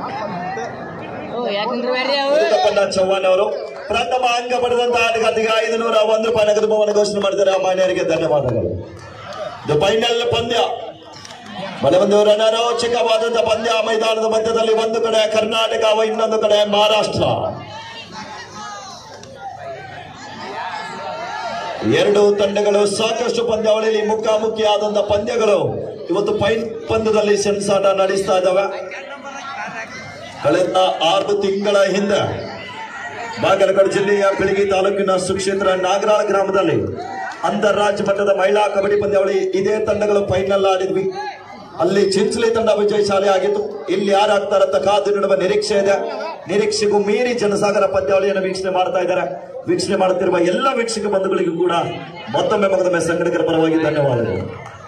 ಯಾಕಂದ್ರೆ ಬೇರೆ ಅವು ಮುದುಕಪ್ಪಣ್ಣ ಚವ್ಹಾಣ್ ಅವರು ಪ್ರಥಮ ಅಂಕ ಪಡೆದಂತ ಆಟಗಾರ್ತಿಗೆ ಐದು ನೂರ ಒಂದು ರೂಪಾಯಿ ನಗದು ಬಹುಮಾನ ಘೋಷಣೆ ಮಾಡಿದ್ದಾರೆ ಮಾನ್ಯರಿಗೆ ಧನ್ಯವಾದಗಳು ಇದು ಫೈನಲ್ ಪಂದ್ಯ ಮನೆ ಒಂದು ರಣರೋಚಕವಾದಂತ ಪಂದ್ಯ ಮೈದಾನದ ಮಧ್ಯದಲ್ಲಿ ಒಂದು ಕಡೆ ಕರ್ನಾಟಕ ಇನ್ನೊಂದು ಕಡೆ ಮಹಾರಾಷ್ಟ್ರ ಎರಡು ತಂಡಗಳು ಸಾಕಷ್ಟು ಪಂದ್ಯಾವಳಿಯಲ್ಲಿ ಮುಖಾಮುಖಿಯಾದಂತ ಪಂದ್ಯಗಳು ಇವತ್ತು ಫೈನ್ ಪಂದ್ಯದಲ್ಲಿ ಸೆಣಸಾಟ ನಡೆಸ್ತಾ ಇದ್ದಾವೆ ಕಳೆದ ಆರು ತಿಂಗಳ ಹಿಂದೆ ಬಾಗಲಕೋಟೆ ಜಿಲ್ಲೆಯ ಬೆಳಗಿ ತಾಲೂಕಿನ ಸುಕ್ಷೇತ್ರ ನಾಗರಾಳ ಗ್ರಾಮದಲ್ಲಿ ಅಂತಾರಾಜ್ಯ ಮಟ್ಟದ ಮಹಿಳಾ ಕಬಡ್ಡಿ ಪಂದ್ಯಾವಳಿ ಇದೇ ತಂಡಗಳು ಫೈನಲ್ ಆಡಿದ್ವಿ ಅಲ್ಲಿ ಚಿಂಚಲಿ ತಂಡ ವಿಜಯಶಾಲಿ ಆಗಿತ್ತು ಇಲ್ಲಿ ಯಾರಾಗ್ತಾರಂತ ಕಾದು ನೋಡುವ ನಿರೀಕ್ಷೆ ಇದೆ ನಿರೀಕ್ಷೆಗೂ ಮೀರಿ ಜನಸಾಗರ ಪಂದ್ಯಾವಳಿಯನ್ನು ವೀಕ್ಷಣೆ ಮಾಡ್ತಾ ಇದ್ದಾರೆ ವೀಕ್ಷಣೆ ಮಾಡುತ್ತಿರುವ ಎಲ್ಲ ವೀಕ್ಷಕ ಬಂಧುಗಳಿಗೂ ಕೂಡ ಮತ್ತೊಮ್ಮೆ ಮಗದೊಮ್ಮೆ ಸಂಘಟಕರ ಪರವಾಗಿ ಧನ್ಯವಾದಗಳು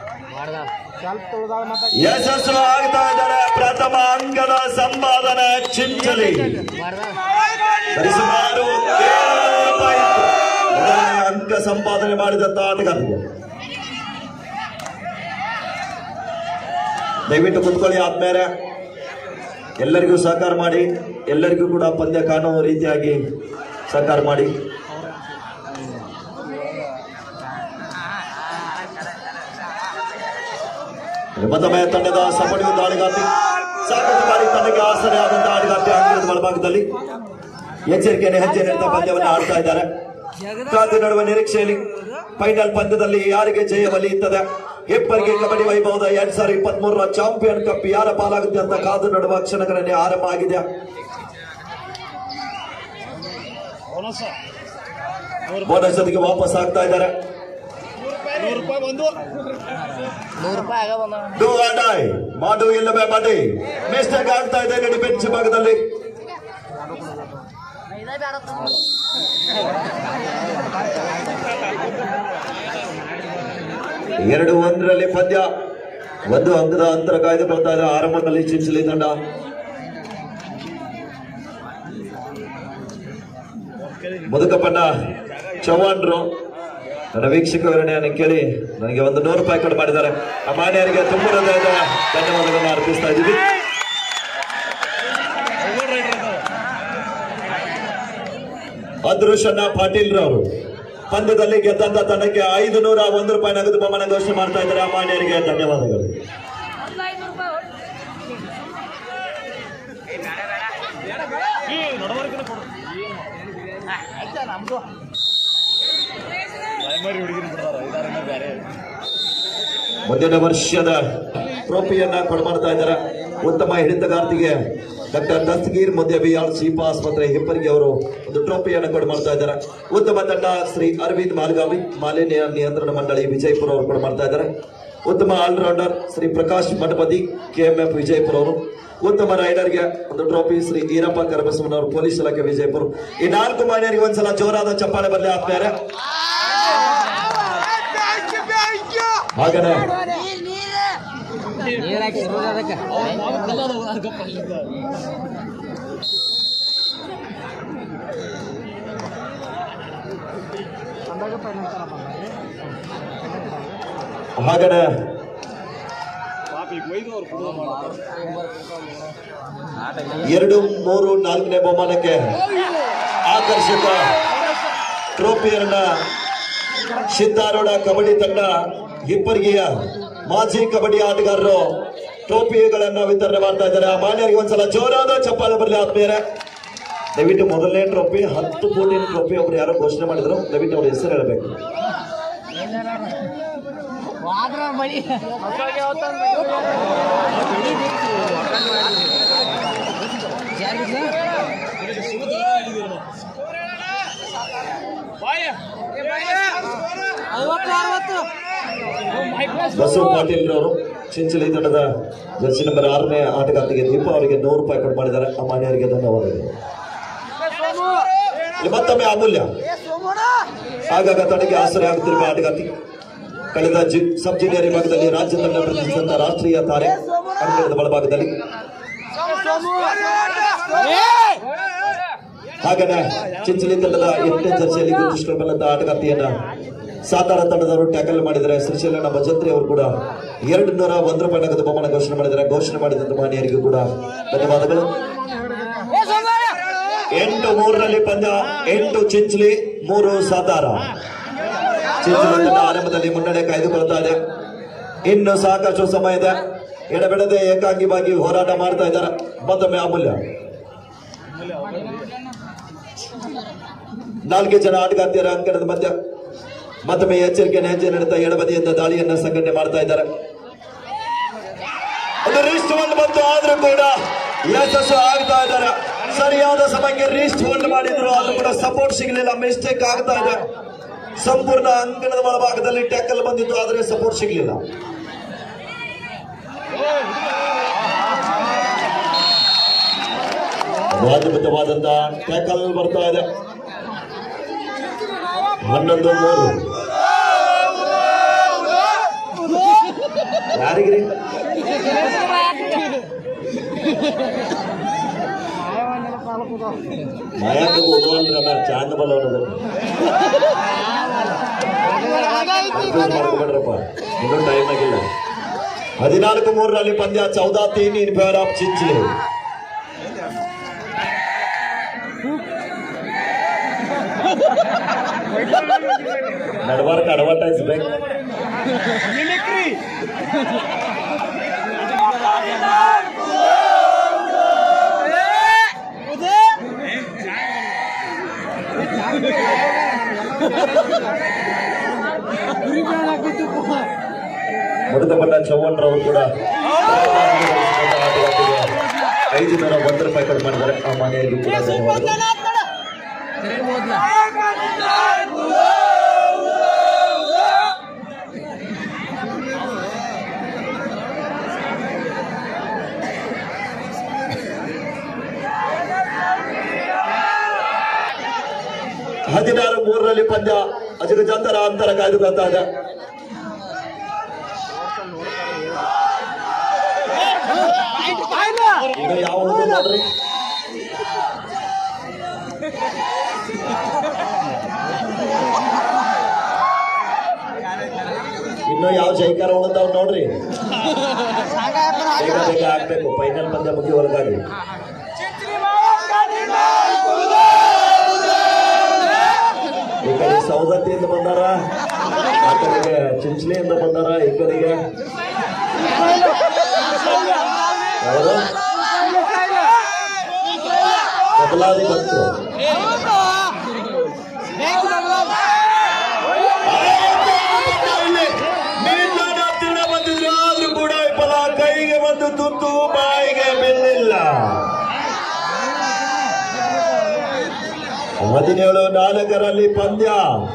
ಯಶಸ್ಸು ಆಗ್ತಾ ಇದ್ದಾರೆ ಪ್ರಥಮ ಅಂಗದ ಸಂಪಾದನೆ ಚಿಂಚಲಿ ಸರಿಸುಮಾರು ಏಳು ರೂಪಾಯಿ ಇತ್ತು. ಮೊದಲನೇ ಅಂಕ ಸಂಪಾದನೆ ಮಾಡಿದಂತ ಆಟಗಾರರಿಗೆ ದಯವಿಟ್ಟು ಕುತ್ಕೊಳ್ಳಿ ಆದ್ಮೇಲೆ ಎಲ್ಲರಿಗೂ ಸಹಕಾರ ಮಾಡಿ ಎಲ್ಲರಿಗೂ ಕೂಡ ಪಂದ್ಯ ಕಾಣುವ ರೀತಿಯಾಗಿ ಸಹಕಾರ ಮಾಡಿ ಮತ್ತೊಮ್ಮೆ ತಂಡದ ಸಪಡಿಯು ದಾಳಿಗಾರ್ತಿ ಸಾಕಷ್ಟು ಬಾರಿ ತಂಡಕ್ಕೆ ಆಸರೆ ಆದಂತಹ ಆಟಗಾರ್ತಿ ಅಂಗಣದ ಬಲಭಾಗದಲ್ಲಿ ಎಚ್ಚರಿಕೆಯನ್ನು ಹೆಜ್ಜೆ ನೀಡ್ತಾ ಪಂದ್ಯವನ್ನು ಆಡ್ತಾ ಇದ್ದಾರೆ ಕಾದು ನಡುವ ನಿರೀಕ್ಷೆಯಲ್ಲಿ ಫೈನಲ್ ಪಂದ್ಯದಲ್ಲಿ ಯಾರಿಗೆ ಜಯ ಒಲಿಯುತ್ತದೆ ಹೆಬ್ಬರಿಗೆ ಕಬಡ್ಡಿ ವೈಭವದ ಎರಡ್ ಸಾವಿರದ ಇಪ್ಪತ್ತ್ ಮೂರರ ಚಾಂಪಿಯನ್ ಕಪ್ ಯಾರ ಪಾಲಾಗುತ್ತೆ ಅಂತ ಕಾದು ನಡುವ ಕ್ಷಣಗಳನ್ನೇ ಆರಂಭ ಆಗಿದೆ ಬೋನಸ್ ಜೊತೆಗೆ ವಾಪಸ್ ಆಗ್ತಾ ಇದ್ದಾರೆ ನೂರು ರೂಪಾಯಿ ಆಗ ಬಂದ ಡೂ ಆರ್ ಡೈ ಮಾಡು ಇಲ್ಲವೇ ಮಾಡಿ ಮಿಸ್ಟೇಕ್ ಆಗ್ತಾ ಇದೆ ನಡಿ ಬೆಂಚ್ ಭಾಗದಲ್ಲಿ ಎರಡು ಒಂದರಲ್ಲಿ ಪಂದ್ಯ ಒಂದು ಅಂಕದ ಅಂತರ ಕಾಯ್ದುಕೊಳ್ತಾ ಇದೆ ಆರಂಭದಲ್ಲಿ ಚಿಂಚಲಿ ತಂಡ ಮುದುಕಪ್ಪಣ್ಣ ಚವ್ಹಾಣ್ರು ನನ್ನ ವೀಕ್ಷಕ ವಿವರಣೆಯನ್ನು ಕೇಳಿ ನನಗೆ ಒಂದು ನೂರು ರೂಪಾಯಿ ಕಡಿಮೆ ಮಾಡಿದ್ದಾರೆ ಆ ಮಾನ್ಯರಿಗೆ ತುಂಬ ಹೃದಯದ ಧನ್ಯವಾದಗಳನ್ನು ಅರ್ಪಿಸ್ತಾ ಇದ್ದೀವಿ ಅದೃಶನ್ನ ಪಾಟೀಲ್ ರವರು ಪಂದ್ಯದಲ್ಲಿ ಗೆದ್ದಂತ ತಂಡಕ್ಕೆ ಐದು ನೂರ ಒಂದು ರೂಪಾಯಿ ನಗದು ಬಹುಮಾನ ಘೋಷಣೆ ಮಾಡ್ತಾ ಇದ್ದಾರೆ ಆ ಮಾನ್ಯರಿಗೆ ಧನ್ಯವಾದಗಳು ಮುಂದಿನ ವರ್ಷದ ಟ್ರೋಫಿಯನ್ನ ಕೊಡಮಾಡ್ತಾ ಇದ್ದಾರೆ ಉತ್ತಮ ಹಿಡಿತಗಾರ್ತಿಗೆ ಡಾಕ್ಟರ್ ದಸ್ತಗೀರ್ ಮಧ್ಯ ಬಿಆರ್ ಸಿಪ ಆಸ್ಪತ್ರೆ ಹಿಪ್ಪರಿಗೆ ಅವರು ಒಂದು ಟ್ರೋಫಿಯನ್ನು ಕೊಡಮಾಡ್ತಾ ಇದ್ದಾರೆ ಉತ್ತಮ ತಂಡ ಶ್ರೀ ಅರವಿಂದ್ ಮಾಲ್ಗಾವಿ ಮಾಲಿನ್ಯ ನಿಯಂತ್ರಣ ಮಂಡಳಿ ವಿಜಯಪುರ ಅವರು ಕೊಡಮಾಡ್ತಾ ಇದ್ದಾರೆ ಉತ್ತಮ ಆಲ್ರೌಂಡರ್ ಶ್ರೀ ಪ್ರಕಾಶ್ ಮಠಪತಿ ಕೆಎಂಎಫ್ ವಿಜಯಪುರ ಅವರು ಉತ್ತಮ ರೈಡರ್ಗೆ ಒಂದು ಟ್ರೋಫಿ ಶ್ರೀ ಈರಪ್ಪ ಕರಬಸವನವರು ಪೊಲೀಸ್ ಇಲಾಖೆ ವಿಜಯಪುರ ಈ ನಾಲ್ಕು ಮಾನ್ಯರಿಗೆ ಒಂದ್ಸಲ ಜೋರಾದ ಚಪ್ಪಾಳೆ ಬರಲಿ ಆಗ್ತಾರೆ ಹಾಗನೇ ನೀರ್ ಹಾಕಿ ಇರೋದು ಅದಕ್ಕೆ ಹಾಗನೆ ಎರಡು ಮೂರು ನಾಲ್ಕನೇ ಬಹುಮಾನಕ್ಕೆ ಆಕರ್ಷಕ ಟ್ರೋಫಿಯನ್ನ ಸಿದ್ದಾರೂಢ ಕಬಡ್ಡಿ ತಂಡ ಹಿಪ್ಪರಿಗೆಯ ಮಾಜಿ ಕಬಡ್ಡಿ ಆಟಗಾರರು ಟ್ರೋಫಿಗಳನ್ನ ವಿತರಣೆ ಮಾಡ್ತಾ ಇದ್ದಾರೆ ಆ ಮಾನ್ಯರಿಗೆ ಒಂದ್ಸಲ ಜೋರಾದ ಚಪ್ಪಾಳೆ ಬರಲಿ ಆದ್ಮೇಲೆ ದಯವಿಟ್ಟು ಮೊದಲನೇ ಟ್ರೋಫಿ ಹತ್ತು ಕೋಟಿ ಟ್ರೋಫಿ ಒಬ್ರು ಯಾರೋ ಘೋಷಣೆ ಮಾಡಿದ್ರು ದಯವಿಟ್ಟು ಅವ್ರ ಹೆಸರು ಹೇಳಬೇಕು ವಾದ್ರ ಬಳಿ ಐವತ್ತು ಅರವತ್ತು ಬಸವ ಪಾಟೀಲ್ ರವರು ಚಿಂಚಲಿ ತಂಡದ ಜರ್ಸಿ ನಂಬರ್ ಆರನೇ ಆಟಗಾರ್ತಿಗೆ ದೀಪ ಅವರಿಗೆ ನೂರು ರೂಪಾಯಿ ಕೊಟ್ಟು ಮಾಡಿದ್ದಾರೆ ಆ ಮಾನ್ಯರಿಗೆ ಧನ್ಯವಾದಗಳು ಇಲ್ಲಿ ಮತ್ತೊಮ್ಮೆ ಅಮೂಲ್ಯ ಆಗಾಗ ತನಗೆ ಆಸರೆ ಆಗುತ್ತಿರುವ ಆಟಗಾರ್ತಿ ಕಳೆದ ಜಿ ಸಬ್ ಜೂನಿಯರ್ ವಿಭಾಗದಲ್ಲಿ ರಾಜ್ಯ ತಂಡ ಪ್ರತಿನಿಧಿಸಿದಂತ ರಾಷ್ಟ್ರೀಯ ತಾರೆ ಅಂಗಣದ ಬಲಭಾಗದಲ್ಲಿ ಹಾಗನೆ ಚಿಂಚಲಿ ತಂಡದ ಎಂಟನೇ ಜರ್ಸಿಯಲ್ಲಿ ಗುರುತಿಸಿಕೊಂಡಂತ ಆಟಗಾರ್ತಿಯನ್ನ ಸಾತಾರ ತಂಡದವರು ಟ್ಯಾಕಲ್ ಮಾಡಿದರೆ ಶ್ರೀಶೈಲ ಭಜಂತ್ರಿ ಅವರು ಕೂಡ ಎರಡು ನೂರ ಒಂದು ರೂಪಾಯಿ ನಗದು ಬಹುಮಾನ ಘೋಷಣೆ ಮಾಡಿದ್ದಾರೆ ಘೋಷಣೆ ಮಾಡಿದಂತ ಮಾನ್ಯರಿಗೂ ಕೂಡ ಧನ್ಯವಾದಗಳು ಎಂಟು ಮೂರರಲ್ಲಿ ಪಂದ್ಯ ಎಂಟು ಚಿಂಚ್ಲಿ ಮೂರು ಸಾತಾರ ಚಿಂಚ್ಲಿ ತಂಡ ಆರಂಭದಲ್ಲಿ ಮುನ್ನಡೆ ಕಾಯ್ದುಕೊಳ್ತಾ ಇದೆ ಇನ್ನು ಸಾಕಷ್ಟು ಸಮಯ ಇದೆ ಎಡಬಿಡದೆ ಏಕಾಂಗಿವಾಗಿ ಹೋರಾಟ ಮಾಡ್ತಾ ಇದ್ದಾರೆ ಮತ್ತೊಮ್ಮೆ ಅಮೂಲ್ಯ ನಾಲ್ಕು ಜನ ಆಟಗಾರ್ತಿಯರ ಅಂಕಣದ ಮಧ್ಯ ಮತ್ತೊಮ್ಮೆ ಎಚ್ಚರಿಕೆ ಹೆಜ್ಜೆ ನಡೆತಾ ಎಡಬದಿಯಿಂದ ದಾಳಿಯನ್ನ ಸಂಘಟನೆ ಮಾಡ್ತಾ ಇದ್ದಾರೆ ಒಂದು ರಿಸ್ಟ್ ಒಂದು ಬಂತು ಆದ್ರೂ ಕೂಡ ಯಶಸ್ಸು ಆಗ್ತಾ ಇದ್ದಾರೆ ಸರಿಯಾದ ಸಮಯಕ್ಕೆ ರಿಸ್ಟ್ ಹೋಲ್ಡ್ ಮಾಡಿದ್ರು ಆದ್ರೂ ಕೂಡ ಸಪೋರ್ಟ್ ಸಿಗಲಿಲ್ಲ ಮಿಸ್ಟೇಕ್ ಆಗ್ತಾ ಇದೆ ಸಂಪೂರ್ಣ ಅಂಕಣದ ಒಳಭಾಗದಲ್ಲಿ ಟ್ಯಾಕಲ್ ಬಂದಿತ್ತು ಆದ್ರೆ ಸಪೋರ್ಟ್ ಸಿಗಲಿಲ್ಲ ಅದ್ಭುತವಾದಂತ ಟ್ಯಾಕಲ್ ಬರ್ತಾ ಇದೆ ಹನ್ನೊಂದು ಮೂರು ಯಾರಿಗ್ರಿ ಮಾಯಾಕ ಹೋಗೋಲ್ರಿ ಅಣ್ಣ ಚಾಂದ ಬಲ್ಲ ಮಾಡ್ಕೊಬೇಡ್ರಪ್ಪ ಇನ್ನೂ ಟೈಮ್ ಆಗಿಲ್ಲ ಹದಿನಾಲ್ಕು ಮೂರರಲ್ಲಿ ಪಂದ್ಯ ಚೌದಾ ತೀನ್ ಇನ್ ಫೇವರ್ ಆಫ್ ಚಿಂಚ್ಲಿ ನಡಬಾರ್ಕ ಅಡ್ವರ್ಟೈಸ್ ಬೇಕು ಮೃತಪಟ್ಟ ಚೌವಣ್ರವರು ಕೂಡ ಐದು ನೂರ ಒಂದು ರೂಪಾಯಿ ಕಡಿಮೆ ಮಾಡಿದ್ದಾರೆ ಆ ಮನೆಯಲ್ಲಿ ಕೂಡ ಧನ್ಯವಾದಗಳು ಹದಿನಾರು ಮೂರರಲ್ಲಿ ಪಂದ್ಯ ಅಜಗಜಾಂತರ ಅಂತರ ಕಾಯ್ದುಕೊಳ್ತಾ ಇದೆ ಈಗ ಯಾವ ಹುಡುಗ ನೋಡ್ರಿ ಇನ್ನು ಯಾವ ಜೈಕಾರ ಉಳಿದಾವ್ ನೋಡ್ರಿ ಬೇಗ ಬೇಗ ಆಗ್ಬೇಕು ಫೈನಲ್ ಪಂದ್ಯ ಮುಗಿಯವರೆಗಾಗಿ ಈ ಕಡೆ ಸೌದತ್ತಿಯಿಂದ ಬಂದಾರ ಆ ಕಡೆಗೆ ಚಿಂಚಲಿಯಿಂದ ಬಂದಾರ ಈ ಕಡೆಗೆ ಯಾರು ಬದಲಾದಿ ಬಂತು ನಿಲ್ದಾಣ ಹತ್ತಿರ ಬಂದಿದ್ರು ಆದ್ರೂ ಕೂಡ ಈ ಫಲ ಕೈಗೆ ಬಂದು ತುತ್ತು ಬಾಯಿಗೆ ಬಿಲ್ಲಿಲ್ಲ ಹದಿನೇಳು ನಾಲ್ಕರಲ್ಲಿ ಪಂದ್ಯ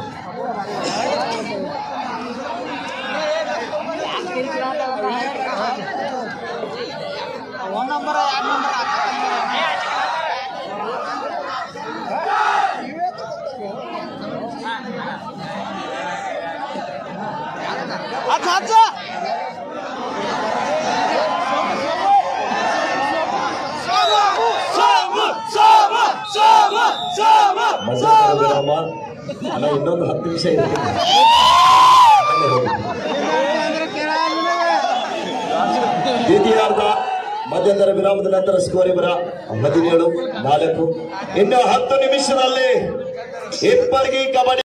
ಒಂದ್ ನಂಬರ್ ಎರಡ್ ನಂಬರ್ ಹಚ್ಚ ಹಚ್ಚ ಮಧ್ಯಂತರ ವಿರಾಮ ಅಣ್ಣ ಇನ್ನೊಂದು ಹತ್ತು ನಿಮಿಷ ಇದೆ ದ್ವಿತೀಯಾರ್ಧ ಮಧ್ಯಂತರ ವಿರಾಮದ ನಂತರ ಸ್ಕೋರ್ ಇವರ ಹದಿನೇಳು ನಾಲ್ಕು ಇನ್ನು ಹತ್ತು ನಿಮಿಷದಲ್ಲಿ ಇಬ್ಬರಿಗೆ ಕಬಡ್ಡಿ